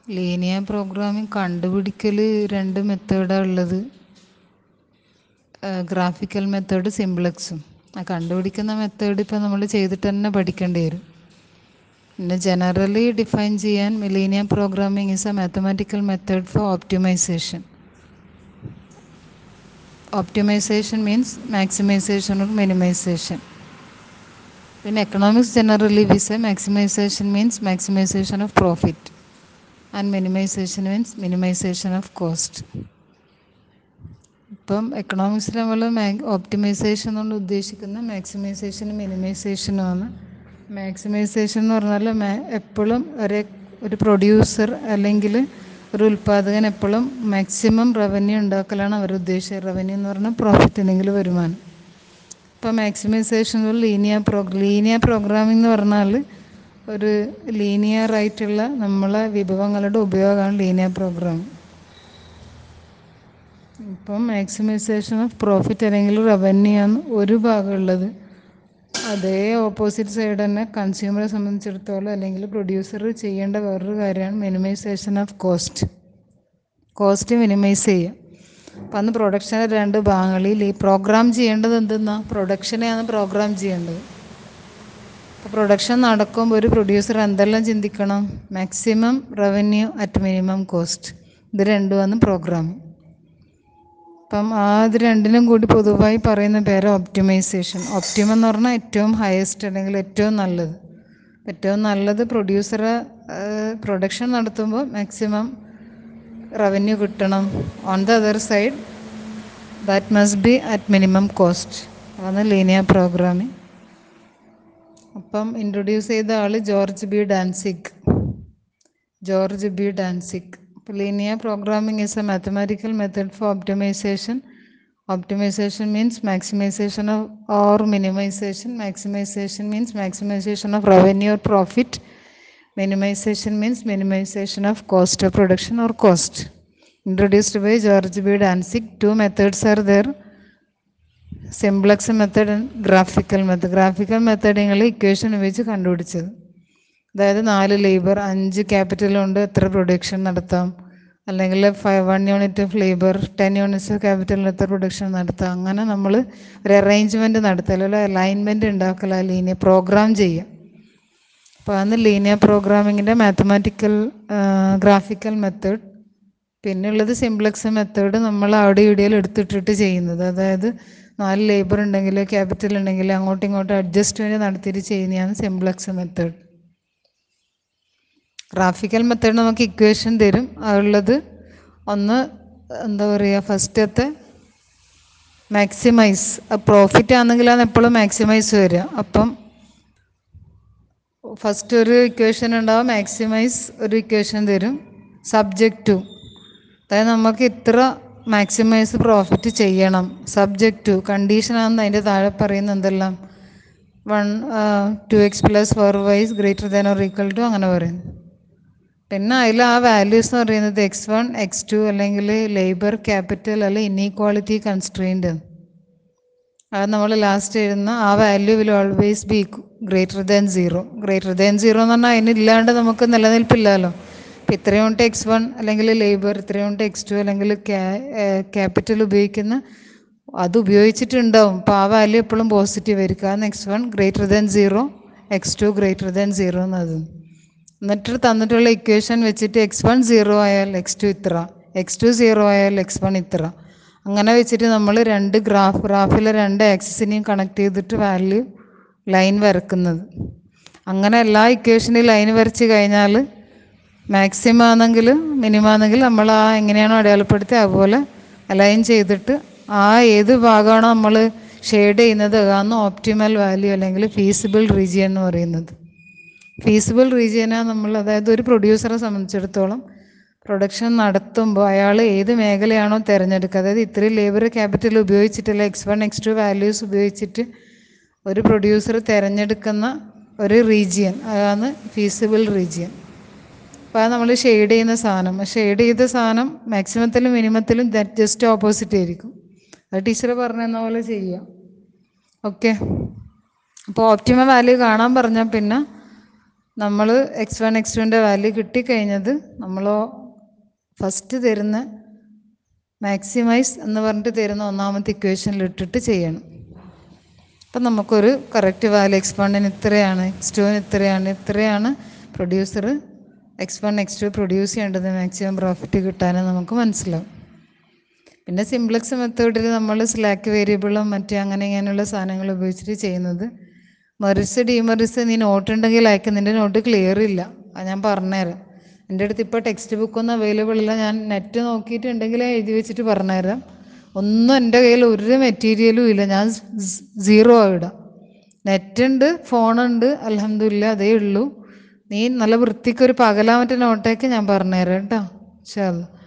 linear programming കണ്ടുപിടിക്കൽ രണ്ട് മെത്തേഡാണ് ഉള്ളത് ഗ്രാഫിക്കൽ മെത്തേഡ് സിംപ്ലക്സും ആ കണ്ടുപിടിക്കുന്ന മെത്തേഡ് ഇപ്പോൾ നമ്മൾ ചെയ്തിട്ട് തന്നെ പഠിക്കേണ്ടി വരും പിന്നെ ജനറലി ഡിഫൈൻ ചെയ്യാൻ linear programming is a mathematical method for optimization optimization means maximization or minimization പിന്നെ economics generally we say maximization means maximization of profit and minimization means minimization of cost ഇപ്പം എക്കണോമിക്സിൽ നമ്മൾ ഓപ്റ്റിമൈസേഷൻ കൊണ്ട് ഉദ്ദേശിക്കുന്ന മാക്സിമൈസേഷനും മിനിമൈസേഷനുമാണ് maximisation എന്ന് പറഞ്ഞാൽ എപ്പോഴും ഒരു ഒരു പ്രൊഡ്യൂസർ അല്ലെങ്കിൽ ഒരു ഉൽപ്പാദകൻ എപ്പോഴും മാക്സിമം റവന്യൂ ഉണ്ടാക്കലാണ് അവർ ഉദ്ദേശിച്ചത് റവന്യൂ എന്ന് പറഞ്ഞാൽ പ്രോഫിറ്റ് അല്ലെങ്കിൽ വരുമാനം ഇപ്പോൾ മാക്സിമൈസേഷൻ ഒരു ലീനിയർ പ്രോഗ്രാം ലീനിയർ പ്രോഗ്രാമിംഗ് എന്ന് പറഞ്ഞാൽ ഒരു ലീനിയർ ആയിട്ടുള്ള നമ്മളെ വിഭവങ്ങളുടെ ഉപയോഗമാണ് ലീനിയർ പ്രോഗ്രാമിംഗ് ഇപ്പം മാക്സിമൈസേഷൻ ഓഫ് പ്രോഫിറ്റ് അല്ലെങ്കിൽ റവന്യൂ ആണ് ഒരു ഭാഗമുള്ളത് അതേ ഓപ്പോസിറ്റ് സൈഡ് തന്നെ കൺസ്യൂമറെ സംബന്ധിച്ചിടത്തോളം അല്ലെങ്കിൽ പ്രൊഡ്യൂസർ ചെയ്യേണ്ട വേറൊരു കാര്യമാണ് minimization of cost cost minimize ചെയ്യുക അപ്പം അന്ന് പ്രൊഡക്ഷൻ്റെ രണ്ട് ഭാഗങ്ങളിൽ ഈ പ്രോഗ്രാം ചെയ്യേണ്ടത് എന്തെന്നാ പ്രൊഡക്ഷനെയാണ് പ്രോഗ്രാം ചെയ്യേണ്ടത് അപ്പോൾ പ്രൊഡക്ഷൻ നടക്കുമ്പോൾ ഒരു പ്രൊഡ്യൂസർ എന്തെല്ലാം ചിന്തിക്കണം maximum revenue at minimum cost ഇത് രണ്ടുമാണ് പ്രോഗ്രാമിംഗ് അപ്പം ആ ഇത് രണ്ടിനും കൂടി പൊതുവായി പറയുന്ന പേര് ഒപ്റ്റിമൈസേഷൻ ഒപ്റ്റിമം എന്ന് പറഞ്ഞാൽ ഏറ്റവും ഹയസ്റ്റ് അല്ലെങ്കിൽ ഏറ്റവും നല്ലത് ഏറ്റവും നല്ലത് പ്രൊഡ്യൂസറെ പ്രൊഡക്ഷൻ നടത്തുമ്പോൾ മാക്സിമം റവന്യൂ കിട്ടണം on the other side that must be at minimum cost അതാണ് ലീനിയർ പ്രോഗ്രാമിംഗ് അപ്പം ഇൻട്രൊഡ്യൂസ് ചെയ്ത ആൾ George B Dantzig George B Dantzig linear programming is a mathematical method for optimization optimization means maximization of or minimization maximization means maximization of revenue or profit minimization means minimization of cost of production or cost introduced by george b danzig two methods are there simplex method and graphical method graphical method നിങ്ങൾ equation ഉപയോഗിച്ച് കണ്ടുപിടിച്ചത് അതായത് നാല് labour അഞ്ച് ക്യാപിറ്റലുണ്ട് എത്ര production നടത്താം അല്ലെങ്കിൽ five one unit of labour ten units of ക്യാപിറ്റലിൽ എത്ര പ്രൊഡക്ഷൻ നടത്താം അങ്ങനെ നമ്മൾ ഒരു അറേഞ്ച്മെൻറ്റ് നടത്തുക അല്ലെങ്കിൽ അലൈൻമെൻറ്റ് ഉണ്ടാക്കല ലീനിയർ പ്രോഗ്രാം ചെയ്യുക അപ്പോൾ അന്ന് ലീനിയർ പ്രോഗ്രാമിങ്ങിൻ്റെ മാത്തമാറ്റിക്കൽ ഗ്രാഫിക്കൽ മെത്തേഡ് പിന്നെയുള്ളത് സിംപ്ലക്സ് മെത്തേഡ് നമ്മൾ അവിടെ ഇവിടെയും എടുത്തിട്ടിട്ട് ചെയ്യുന്നത് അതായത് നാല് ലേബർ ഉണ്ടെങ്കിൽ ക്യാപിറ്റൽ ഉണ്ടെങ്കിൽ അങ്ങോട്ടും ഇങ്ങോട്ടും അഡ്ജസ്റ്റ്മെൻറ്റ് നടത്തിയിട്ട് ചെയ്യുന്നതാണ് സിംപ്ലക്സ് മെത്തേഡ് ഗ്രാഫിക്കൽ മെത്തേഡ് നമുക്ക് ഇക്വേഷൻ തരും അതുള്ളത് ഒന്ന് എന്താ പറയുക ഫസ്റ്റത്തെ മാക്സിമൈസ് പ്രോഫിറ്റ് ആണെങ്കിലാണ് എപ്പോഴും മാക്സിമൈസ് വരിക അപ്പം ഫസ്റ്റ് ഒരു ഇക്വേഷൻ ഉണ്ടാവും മാക്സിമൈസ് ഒരു ഇക്വേഷൻ തരും സബ്ജക്റ്റ് ടു അതായത് നമുക്ക് ഇത്ര മാക്സിമൈസ് പ്രോഫിറ്റ് ചെയ്യണം സബ്ജക്റ്റ് ടു കണ്ടീഷനാണെന്ന് അതിൻ്റെ താഴെ പറയുന്ന എന്തെല്ലാം one two x plus four y's greater than or equal to അങ്ങനെ പറയുന്നു പിന്നെ അതിൽ ആ വാല്യൂസ് എന്ന് പറയുന്നത് എക്സ് വൺ എക്സ് ടു അല്ലെങ്കിൽ ലേബർ ക്യാപിറ്റൽ അല്ലെങ്കിൽ ഇന്നീക്വാളിറ്റി കൺസ്ട്രെയിൻറ്റ് അത് നമ്മൾ ലാസ്റ്റ് എഴുതുന്ന ആ value will always be greater than zero greater than zero എന്ന് പറഞ്ഞാൽ അതിനില്ലാണ്ട് നമുക്ക് നിലനിൽപ്പില്ലല്ലോ ഇപ്പം ഇത്രയും കൊണ്ട് എക്സ് വൺ അല്ലെങ്കിൽ ലേബർ ഇത്രയും കൊണ്ട് എക്സ് ടു അല്ലെങ്കിൽ ക്യാപിറ്റൽ ഉപയോഗിക്കുന്ന അത് ഉപയോഗിച്ചിട്ടുണ്ടാവും അപ്പോൾ ആ വാല്യൂ എപ്പോഴും പോസിറ്റീവ് ആയിരിക്കും കാരണം x one greater than zero x two greater than zero എന്നത് എന്നിട്ട് തന്നിട്ടുള്ള ഇക്വേഷൻ വെച്ചിട്ട് എക്സ് വൺ സീറോ ആയാൽ എക്സ് ടു ഇത്ര എക്സ് ടു സീറോ ആയാൽ എക്സ് വൺ ഇത്ര അങ്ങനെ വെച്ചിട്ട് നമ്മൾ രണ്ട് ഗ്രാഫ് ഗ്രാഫിലെ രണ്ട് ആക്സിസിനെയും കണക്ട് ചെയ്തിട്ട് വാല്യൂ ലൈൻ വരക്കുന്നത് അങ്ങനെ എല്ലാ ഇക്വേഷനും ലൈൻ വരച്ച് കഴിഞ്ഞാൽ മാക്സിമം ആണെങ്കിൽ മിനിമം ആണെങ്കിൽ നമ്മൾ ആ എങ്ങനെയാണോ അടയാളപ്പെടുത്തി അതുപോലെ അലൈൻ ചെയ്തിട്ട് ആ ഏത് ഭാഗമാണോ നമ്മൾ ഷെയ്ഡ് ചെയ്യുന്നത് അതാണ് ഓപ്റ്റിമൽ വാല്യൂ അല്ലെങ്കിൽ ഫീസിബിൾ റീജിയൻ എന്ന് പറയുന്നത് ഫീസിബിൾ റീജിയനാണ് നമ്മൾ അതായത് ഒരു പ്രൊഡ്യൂസറെ സംബന്ധിച്ചിടത്തോളം പ്രൊഡക്ഷൻ നടത്തുമ്പോൾ അയാൾ ഏത് മേഖലയാണോ തിരഞ്ഞെടുക്കുക അതായത് ഇത്രയും ലേബർ ക്യാപിറ്റൽ ഉപയോഗിച്ചിട്ടില്ല x one x two values ഉപയോഗിച്ചിട്ട് ഒരു പ്രൊഡ്യൂസർ തിരഞ്ഞെടുക്കുന്ന ഒരു റീജിയൻ അതാണ് ഫീസിബിൾ റീജിയൻ അപ്പോൾ അത് നമ്മൾ ഷെയ്ഡ് ചെയ്യുന്ന സാധനം ഷെയ്ഡ് ചെയ്ത സാധനം മാക്സിമത്തിലും മിനിമത്തിലും ജസ്റ്റ് ഓപ്പോസിറ്റ് ആയിരിക്കും അത് ടീച്ചർ പറഞ്ഞെന്ന പോലെ ചെയ്യുക ഓക്കെ അപ്പോൾ ഓപ്റ്റിമം വാല്യൂ കാണാൻ പറഞ്ഞാൽ പിന്നെ നമ്മൾ എക്സ് വൺ എക്സ് ടുവിൻ്റെ വാല്യൂ കിട്ടിക്കഴിഞ്ഞത് നമ്മൾ ഫസ്റ്റ് തരുന്ന മാക്സിമൈസ് എന്ന് പറഞ്ഞിട്ട് തരുന്ന ഒന്നാമത്തെ ഇക്വേഷനിൽ ഇട്ടിട്ട് ചെയ്യണം അപ്പം നമുക്കൊരു കറക്റ്റ് വാല്യൂ എക്സ് വണ്ണിന് ഇത്രയാണ് എക്സ് ടുവിന് ഇത്രയാണ് ഇത്രയാണ് producer x one x two produce ചെയ്യേണ്ടത് മാക്സിമം പ്രോഫിറ്റ് കിട്ടാനും നമുക്ക് മനസ്സിലാവും പിന്നെ സിംപ്ലക്സ് മെത്തേഡിൽ നമ്മൾ സ്ലാക്ക് വേരിയബിളും മറ്റേ അങ്ങനെ ഇങ്ങനെയുള്ള സാധനങ്ങൾ ഉപയോഗിച്ചിട്ട് ചെയ്യുന്നത് മെറിസ് ഡിമെറിസ് നീ നോട്ട് ഉണ്ടെങ്കിൽ അയക്ക് നിൻ്റെ നോട്ട് ക്ലിയർ ഇല്ല അത് ഞാൻ പറഞ്ഞുതരാം എൻ്റെ അടുത്ത് ഇപ്പോൾ ടെക്സ്റ്റ് ബുക്കൊന്നും അവൈലബിൾ ഇല്ല ഞാൻ നെറ്റ് നോക്കിയിട്ടുണ്ടെങ്കിൽ എഴുതി വെച്ചിട്ട് പറഞ്ഞുതരാം ഒന്നും എൻ്റെ കയ്യിൽ ഒരു മെറ്റീരിയലും ഇല്ല ഞാൻ സീറോ ഇടാം നെറ്റ് ഉണ്ട് ഫോണുണ്ട് അലഹമില്ല അതേ ഉള്ളൂ നീ നല്ല വൃത്തിക്ക് ഒരു പകലാമറ്റ നോട്ടേക്ക് ഞാൻ പറഞ്ഞുതരാം കേട്ടോ ഇൻഷാ അല്ലാ